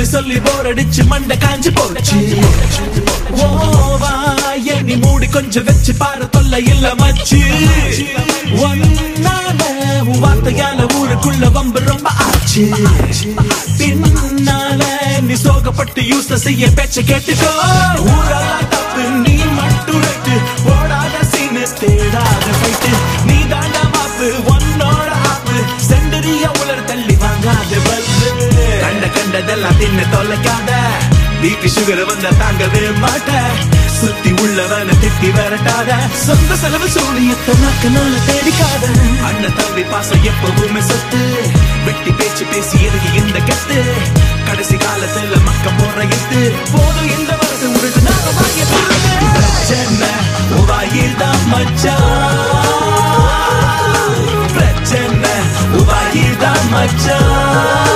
சொல்லி போர் அடிச்சு மண்டை காஞ்சு போச்சு ஓவா எண்ணி மூடி கொஞ்சம் வச்சு பாரு தொல்லை இல்ல மச்சு ஒன்னால உன் வார்த்தையால ஊருக்குள்ள வம்பு ரொம்ப ஆச்சு பின்னால நீ சோகப்பட்டு யூஸ் செய்ய பேச்ச கேட்டுக்கோ ஊரெல்லாம் தப்பு நீ மட்டும் ரைட்டு ஓடாத சீனு தேடாத ஃபைட்டு நீ தாண்டா மாப்பு உன்னோட ஆப்பு செண்டரிய உலர் தள்ளி வாங்காத பல்பு கண்ட கண்டதெல்லாம் தின்னு தொலைக்காத பிபி சுகர் வந்தா தாங்கவே மாட்ட சுத்தி உள்ளவன திட்டி வரட்டாத சொந்த செலவு சூழியத்தை நாக்கனால தேடிக்காத அண்ணன் தம்பி பாசம் எப்பவுமே சொத்து வெட்டி பேச்சு பேசி எதுக்கு இந்த கெத்து கடைசி காலத்துல மக்க போற எத்து போதும் இந்த வரது உருட்டு நாங்க வாங்கிய பிரச்சனை உவாயில்தான் மச்சான் பிரச்சனை உவாயில்தான் மச்சான்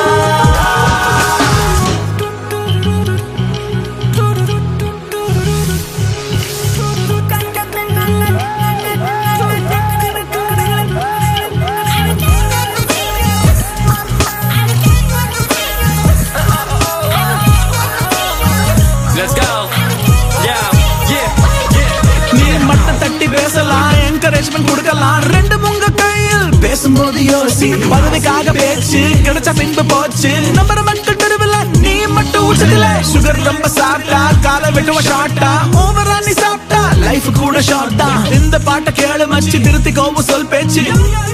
Let's go. Yeah, yeah, yeah. நீ மட்டும் தட்டி பேசலாம் என்கரேஜ்மெண்ட் கொடுக்கலாம் ரெண்டு உங்க கையில் பேசும்போது யோசி பதவிக்காக பேச்சு கிடைச்ச பின்பு போச்சு நம்பர் மட்டும் தெருவில் நீ மட்டும் உச்சதில்ல சுகர் ரொம்ப சாப்பிட்டா காலை வெட்டுவ ஷார்ட்டா ஓவரா நீ சாப்பிட்டா லைஃப் கூட ஷார்ட் தான் இந்த பாட்டை கேளு மச்சி திருத்தி கோபம் சொல் பேச்சு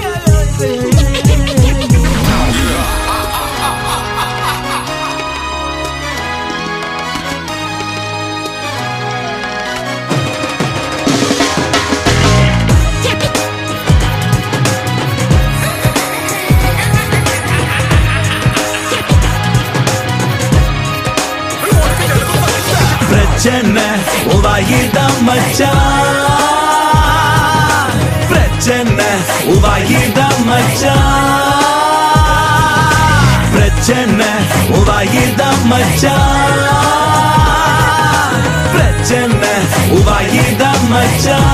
பிரச்சனை உவாயிதான் மச்சான் பிரச்சனை உவாயிதான் மச்சான் பிரச்சனை உவாயிதான் மச்சான் பிரச்சனை உவாயிதான் மச்சான்